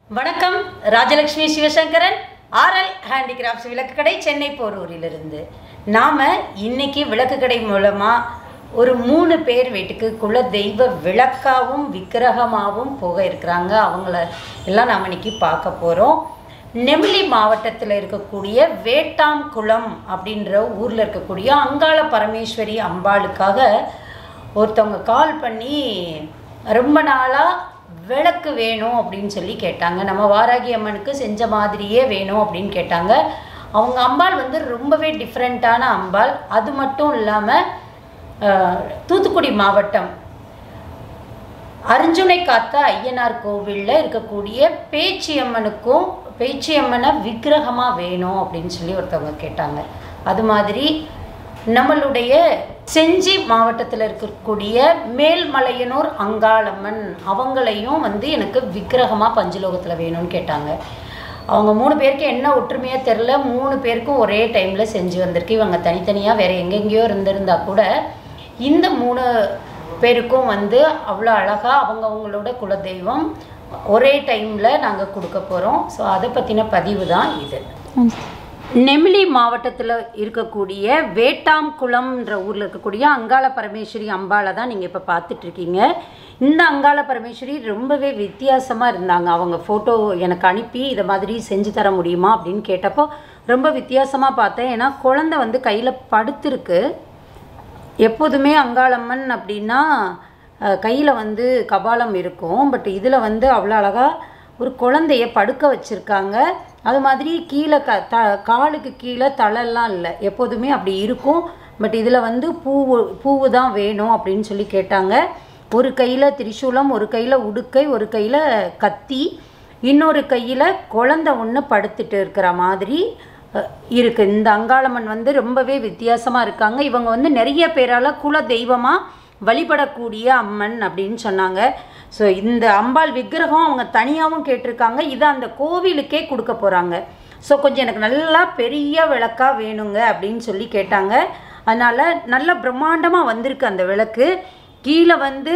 வணக்கம் Rajalakshmi Sivasankaran RL handicrafts விளக்கு கடை சென்னை போரூரிலிருந்து நாம் இன்னைக்கு விளக்கு கடை மூலமாக ஒரு மூணு பேர் வீட்டுக்கு குல தெய்வ விளக்காவும் விக்கிரகமாகவும் போக இருக்கிறாங்க அவங்கள எல்லாம் நாம் இன்னைக்கு பார்க்க போகிறோம் நெமிலி மாவட்டத்தில் இருக்கக்கூடிய வேட்டாம்குளம் அப்படின்ற ஊரில் இருக்கக்கூடிய அங்காள பரமேஸ்வரி அம்பாளுக்காக ஒருத்தவங்க கால் பண்ணி ரொம்ப நாளாக விளக்கு வேணும் அப்படின்னு சொல்லி கேட்டாங்க நம்ம வாராகி அம்மனுக்கு செஞ்ச மாதிரியே வேணும் அப்படின்னு கேட்டாங்க அவங்க அம்பாள் வந்து ரொம்பவே டிஃப்ரெண்ட்டான அம்பாள் அது மட்டும் இல்லாமல் தூத்துக்குடி மாவட்டம் அர்ஜுனை காத்த ஐயனார் கோவிலில் இருக்கக்கூடிய பேச்சியம்மனுக்கும் பேச்சியம்மனை விக்கிரகமாக வேணும் அப்படின்னு சொல்லி ஒருத்தவங்க கேட்டாங்க அது மாதிரி நம்மளுடைய செஞ்சி மாவட்டத்தில் இருக்கக்கூடிய மேல்மலையனூர் அங்காளம்மன் அவங்களையும் வந்து எனக்கு விக்கிரகமாக பஞ்சலோகத்தில் வேணும்னு கேட்டாங்க அவங்க மூணு பேருக்கு என்ன ஒற்றுமையாக தெரில மூணு பேருக்கும் ஒரே டைமில் செஞ்சு வந்திருக்கு இவங்க தனித்தனியாக வேறு எங்கெங்கேயோ இருந்திருந்தா கூட இந்த மூணு பேருக்கும் வந்து அவ்வளோ அழகாக அவங்கவுங்களோட குலதெய்வம் ஒரே டைமில் நாங்கள் கொடுக்க போகிறோம் ஸோ அதை பற்றின பதிவு தான் இது நெமிலி மாவட்டத்தில் இருக்கக்கூடிய வேட்டாம்குளம்ன்ற ஊரில் இருக்கக்கூடிய அங்காள பரமேஸ்வரி அம்பாளை தான் நீங்கள் இப்போ பார்த்துட்ருக்கீங்க இந்த அங்காள பரமேஸ்வரி ரொம்பவே வித்தியாசமாக இருந்தாங்க அவங்க ஃபோட்டோ எனக்கு அனுப்பி இதை மாதிரி செஞ்சு தர முடியுமா அப்படின்னு கேட்டப்போ ரொம்ப வித்தியாசமாக பார்த்தேன் ஏன்னா குழந்தை வந்து கையில் படுத்திருக்கு எப்போதுமே அங்காளம்மன் அப்படின்னா கையில் வந்து கபாலம் இருக்கும் பட் இதில் வந்து அவ்வளோ அழகாக ஒரு குழந்தைய படுக்க வச்சுருக்காங்க அது மாதிரி கீழே க த காலுக்கு கீழே தலைலாம் இல்லை எப்போதுமே அப்படி இருக்கும் பட் இதில் வந்து பூவு பூவு தான் வேணும் அப்படின்னு சொல்லி கேட்டாங்க ஒரு கையில் திரிசூலம் ஒரு கையில் உடுக்கை ஒரு கையில் கத்தி இன்னொரு கையில் குழந்தை ஒன்று படுத்துட்டு இருக்கிற மாதிரி இருக்குது இந்த அங்காளம்மன் வந்து ரொம்பவே வித்தியாசமாக இருக்காங்க இவங்க வந்து நிறைய பேரால் குல தெய்வமாக வழிபடக்கூடிய அம்மன் அப்படின்னு சொன்னாங்க ஸோ இந்த அம்பாள் விக்கிரகம் அவங்க தனியாகவும் கேட்டிருக்காங்க இதை அந்த கோவிலுக்கே கொடுக்க போகிறாங்க ஸோ கொஞ்சம் எனக்கு நல்லா பெரிய விளக்காக வேணுங்க அப்படின்னு சொல்லி கேட்டாங்க அதனால் நல்ல பிரம்மாண்டமாக வந்திருக்கு அந்த விளக்கு கீழே வந்து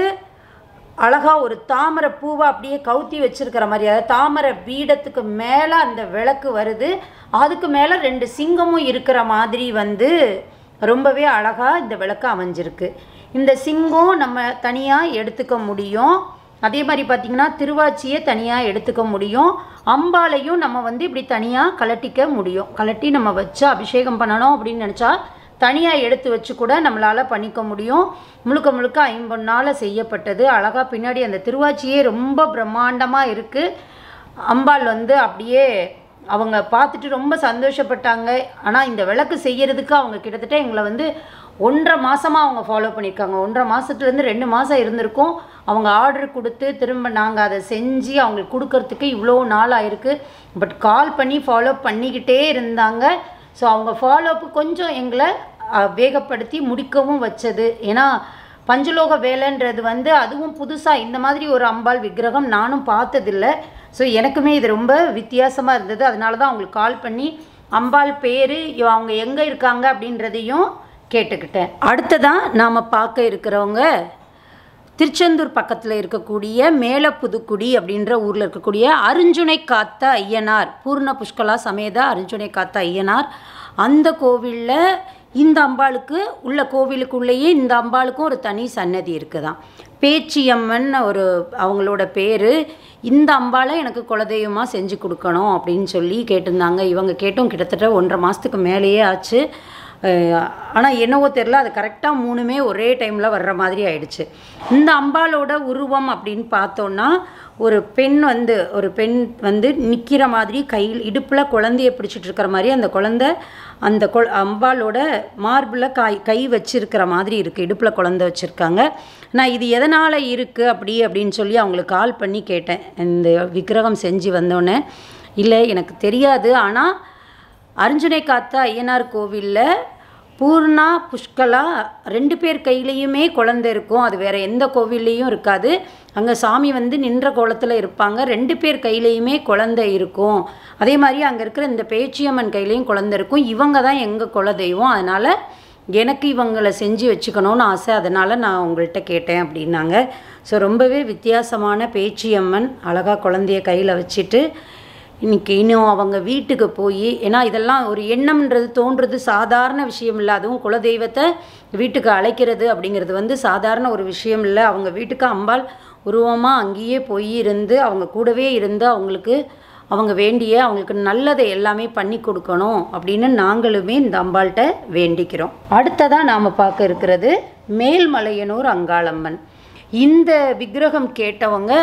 அழகாக ஒரு தாமரை பூவை அப்படியே கவுத்தி வச்சிருக்கிற மாதிரி அதாவது தாமரை பீடத்துக்கு மேலே அந்த விளக்கு வருது அதுக்கு மேலே ரெண்டு சிங்கமும் இருக்கிற மாதிரி வந்து ரொம்பவே அழகாக இந்த விளக்கு அமைஞ்சிருக்கு இந்த சிங்கம் நம்ம தனியாக எடுத்துக்க முடியும் அதே மாதிரி பார்த்திங்கன்னா திருவாச்சியை தனியாக எடுத்துக்க முடியும் அம்பாலையும் நம்ம வந்து இப்படி தனியாக கலட்டிக்க முடியும் கலட்டி நம்ம வச்சு அபிஷேகம் பண்ணணும் அப்படின்னு நினச்சா தனியாக எடுத்து வச்சு கூட நம்மளால் பண்ணிக்க முடியும் முழுக்க முழுக்க ஐம்பொன்னால் செய்யப்பட்டது அழகாக பின்னாடி அந்த திருவாச்சியே ரொம்ப பிரம்மாண்டமாக இருக்குது அம்பாள் வந்து அப்படியே அவங்க பார்த்துட்டு ரொம்ப சந்தோஷப்பட்டாங்க ஆனால் இந்த விளக்கு செய்யறதுக்கு அவங்க கிட்டத்தட்ட எங்களை வந்து ஒன்றரை மாதமாக அவங்க ஃபாலோ பண்ணியிருக்காங்க ஒன்றரை மாதத்துலேருந்து ரெண்டு மாதம் இருந்திருக்கும் அவங்க ஆர்டர் கொடுத்து திரும்ப நாங்கள் அதை செஞ்சு அவங்களுக்கு கொடுக்கறதுக்கு இவ்வளோ நாள் ஆயிருக்கு பட் கால் பண்ணி ஃபாலோ பண்ணிக்கிட்டே இருந்தாங்க ஸோ அவங்க ஃபாலோப்பு கொஞ்சம் எங்களை வேகப்படுத்தி முடிக்கவும் வச்சது ஏன்னா பஞ்சலோக வேலைன்றது வந்து அதுவும் புதுசாக இந்த மாதிரி ஒரு அம்பாள் விக்கிரகம் நானும் பார்த்ததில்ல ஸோ எனக்குமே இது ரொம்ப வித்தியாசமாக இருந்தது அதனால தான் அவங்களுக்கு கால் பண்ணி அம்பாள் பேர் அவங்க எங்கே இருக்காங்க அப்படின்றதையும் கேட்டுக்கிட்டேன் அடுத்ததாக நாம் பார்க்க இருக்கிறவங்க திருச்செந்தூர் பக்கத்தில் இருக்கக்கூடிய மேலப்புதுக்குடி அப்படின்ற ஊரில் இருக்கக்கூடிய அருஞ்சுனை காத்த ஐயனார் பூர்ண புஷ்கலா சமேத அருஞ்சுனை காத்த ஐயனார் அந்த கோவிலில் இந்த அம்பாளுக்கு உள்ள கோவிலுக்குள்ளேயே இந்த அம்பாளுக்கும் ஒரு தனி சன்னதி இருக்குதான் பேச்சியம்மன் ஒரு அவங்களோட பேர் இந்த அம்பாலை எனக்கு குலதெய்வமாக செஞ்சு கொடுக்கணும் அப்படின்னு சொல்லி கேட்டிருந்தாங்க இவங்க கேட்டும் கிட்டத்தட்ட ஒன்றரை மாதத்துக்கு மேலேயே ஆச்சு ஆனால் என்னவோ தெரில அது கரெக்டாக மூணுமே ஒரே டைமில் வர்ற மாதிரி ஆயிடுச்சு இந்த அம்பாலோட உருவம் அப்படின்னு பார்த்தோன்னா ஒரு பெண் வந்து ஒரு பெண் வந்து நிற்கிற மாதிரி கையில் இடுப்பில் குழந்தைய பிடிச்சிட்டு இருக்கிற மாதிரி அந்த குழந்த அந்த கொ அம்பாலோட மார்பில் காய் கை வச்சிருக்கிற மாதிரி இருக்குது இடுப்பில் குழந்தை வச்சுருக்காங்க நான் இது எதனால் இருக்குது அப்படி அப்படின்னு சொல்லி அவங்களுக்கு கால் பண்ணி கேட்டேன் இந்த விக்கிரகம் செஞ்சு வந்தோடனே இல்லை எனக்கு தெரியாது ஆனால் அர்ஜுனை காத்த ஐயனார் கோவிலில் பூர்ணா புஷ்கலா ரெண்டு பேர் கையிலையுமே குழந்தை இருக்கும் அது வேறு எந்த கோவில்லையும் இருக்காது அங்கே சாமி வந்து நின்ற கோலத்தில் இருப்பாங்க ரெண்டு பேர் கையிலையுமே குழந்தை இருக்கும் அதே மாதிரி அங்கே இருக்கிற இந்த பேச்சியம்மன் கையிலையும் குழந்தை இருக்கும் இவங்க தான் எங்கள் குல தெய்வம் அதனால் எனக்கு இவங்களை செஞ்சு வச்சுக்கணும்னு ஆசை அதனால் நான் உங்கள்கிட்ட கேட்டேன் அப்படின்னாங்க ஸோ ரொம்பவே வித்தியாசமான பேச்சியம்மன் அழகாக குழந்தைய கையில் வச்சுட்டு இன்னைக்கு இன்னும் அவங்க வீட்டுக்கு போய் ஏன்னா இதெல்லாம் ஒரு எண்ணம்ன்றது தோன்றது சாதாரண விஷயம் இல்லை அதுவும் குலதெய்வத்தை வீட்டுக்கு அழைக்கிறது அப்படிங்கிறது வந்து சாதாரண ஒரு விஷயம் இல்லை அவங்க வீட்டுக்கு அம்பாள் உருவமாக அங்கேயே போய் இருந்து அவங்க கூடவே இருந்து அவங்களுக்கு அவங்க வேண்டிய அவங்களுக்கு நல்லதை எல்லாமே பண்ணி கொடுக்கணும் அப்படின்னு நாங்களுமே இந்த அம்பாள்கிட்ட வேண்டிக்கிறோம் அடுத்ததாக நாம் பார்க்க இருக்கிறது மேல்மலையனூர் அங்காளம்மன் இந்த விக்கிரகம் கேட்டவங்க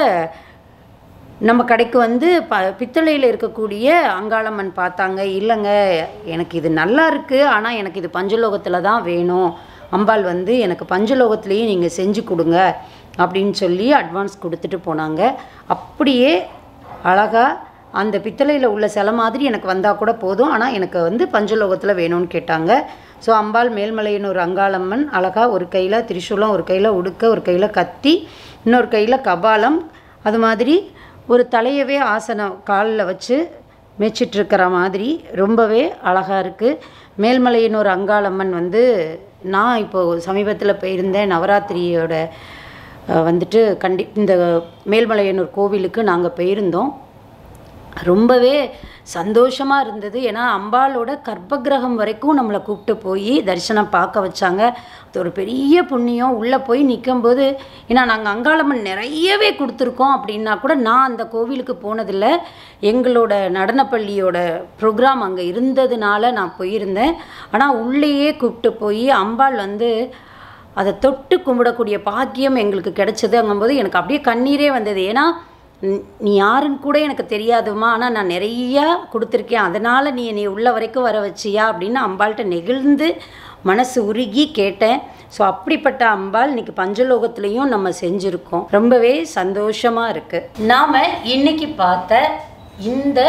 நம்ம கடைக்கு வந்து ப பித்தளையில் இருக்கக்கூடிய அங்காளம்மன் பார்த்தாங்க இல்லைங்க எனக்கு இது நல்லா இருக்குது ஆனால் எனக்கு இது பஞ்சலோகத்தில் தான் வேணும் அம்பாள் வந்து எனக்கு பஞ்சலோகத்திலேயே நீங்கள் செஞ்சு கொடுங்க அப்படின்னு சொல்லி அட்வான்ஸ் கொடுத்துட்டு போனாங்க அப்படியே அழகாக அந்த பித்தளையில் உள்ள சிலை மாதிரி எனக்கு வந்தால் கூட போதும் ஆனால் எனக்கு வந்து பஞ்சலோகத்தில் வேணும்னு கேட்டாங்க ஸோ அம்பாள் மேல்மலையனூர் அங்காளம்மன் அழகாக ஒரு கையில் திரிசூலம் ஒரு கையில் உடுக்க ஒரு கையில் கத்தி இன்னொரு கையில் கபாலம் அது மாதிரி ஒரு தலையவே ஆசனம் காலில் வச்சு மேய்ச்சிட்ருக்கிற மாதிரி ரொம்பவே அழகாக இருக்குது மேல்மலையனூர் அங்காளம்மன் வந்து நான் இப்போது சமீபத்தில் போயிருந்தேன் நவராத்திரியோட அஹ், வந்துட்டு கண்டி இந்த மேல்மலையனூர் கோவிலுக்கு நாங்கள் போயிருந்தோம் ரொம்பவே சந்தோஷமாக இருந்தது ஏன்னா அம்பாளோட கர்ப்பகிரகம் வரைக்கும் நம்மளை கூப்பிட்டு போய் தரிசனம் பார்க்க வச்சாங்க அது ஒரு பெரிய புண்ணியம் உள்ளே போய் நிற்கும்போது ஏன்னா நாங்கள் அங்காளம்மன் நிறையவே கொடுத்துருக்கோம் அப்படின்னா கூட நான் அந்த கோவிலுக்கு போனதில்லை எங்களோட நடனப்பள்ளியோட ப்ரோக்ராம் அங்கே இருந்ததுனால நான் போயிருந்தேன் ஆனால் உள்ளேயே கூப்பிட்டு போய் அம்பாள் வந்து அதை தொட்டு கும்பிடக்கூடிய பாக்கியம் எங்களுக்கு கிடைச்சதுங்கும்போது எனக்கு அப்படியே கண்ணீரே வந்தது ஏன்னா நீ- நீ யாருன்னு கூட எனக்கு தெரியாதுமா ஆனால் நான் நிறையா கொடுத்துருக்கேன் அதனால் நீ என்னை உள்ள வரைக்கும் வர வச்சியா அப்படின்னு அம்பாள்கிட்ட நெகிழ்ந்து மனசு உருகி கேட்டேன் ஸோ அப்படிப்பட்ட அம்பாள் இன்னைக்கு பஞ்சலோகத்துலேயும் நம்ம செஞ்சுருக்கோம் ரொம்பவே சந்தோஷமாக இருக்குது நாம் இன்னைக்கு பார்த்த இந்த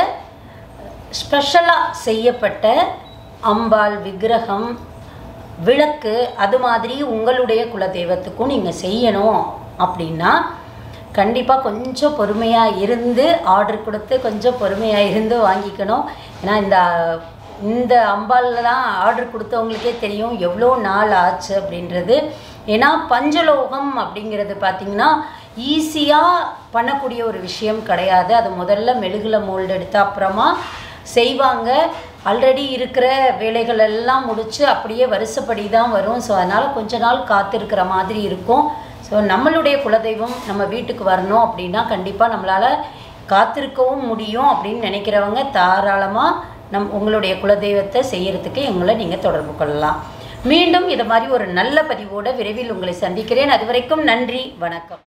ஸ்பெஷலாக செய்யப்பட்ட அம்பாள் விக்கிரகம் விளக்கு அது மாதிரி உங்களுடைய குலதெய்வத்துக்கும் நீங்கள் செய்யணும் அப்படின்னா கண்டிப்பாக கொஞ்சம் பொறுமையாக இருந்து ஆர்டர் கொடுத்து கொஞ்சம் பொறுமையாக இருந்து வாங்கிக்கணும் ஏன்னா இந்த இந்த அம்பாலில் தான் ஆர்டர் கொடுத்தவங்களுக்கே தெரியும் எவ்வளோ நாள் ஆச்சு அப்படின்றது ஏன்னா பஞ்சலோகம் அப்படிங்கிறது பார்த்திங்கன்னா ஈஸியாக பண்ணக்கூடிய ஒரு விஷயம் கிடையாது அது முதல்ல மெழுகுல மோல்டு எடுத்து அப்புறமா செய்வாங்க ஆல்ரெடி இருக்கிற வேலைகள் எல்லாம் முடித்து அப்படியே வருஷப்படி தான் வரும் ஸோ அதனால் கொஞ்ச நாள் காத்திருக்கிற மாதிரி இருக்கும் ஸோ நம்மளுடைய குலதெய்வம் நம்ம வீட்டுக்கு வரணும் அப்படின்னா கண்டிப்பாக நம்மளால் காத்திருக்கவும் முடியும் அப்படின்னு நினைக்கிறவங்க தாராளமாக நம் உங்களுடைய குலதெய்வத்தை செய்யறதுக்கு எங்களை நீங்கள் தொடர்பு கொள்ளலாம் மீண்டும் இது மாதிரி ஒரு நல்ல பதிவோடு விரைவில் உங்களை சந்திக்கிறேன் அது வரைக்கும் நன்றி வணக்கம்